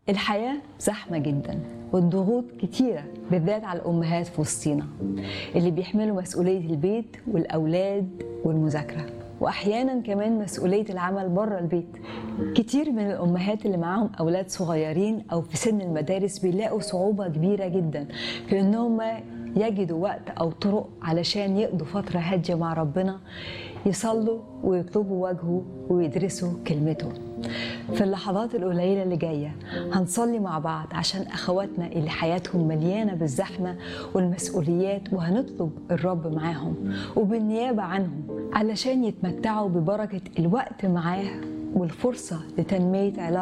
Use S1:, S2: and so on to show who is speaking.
S1: الحياة زحمة جدا والضغوط كتيرة بالذات على الأمهات في وسطينا اللي بيحملوا مسؤولية البيت والأولاد والمذاكرة وأحيانا كمان مسؤولية العمل بره البيت كتير من الأمهات اللي معاهم أولاد صغيرين أو في سن المدارس بيلاقوا صعوبة كبيرة جدا في إنهم يجدوا وقت أو طرق علشان يقضوا فترة هادية مع ربنا يصلوا ويطلبوا وجهه ويدرسوا كلمته في اللحظات القليلة اللي جاية هنصلي مع بعض عشان أخواتنا اللي حياتهم مليانة بالزحمة والمسؤوليات وهنطلب الرب معاهم وبالنيابة عنهم علشان يتمتعوا ببركة الوقت معاه والفرصة لتنمية علاقة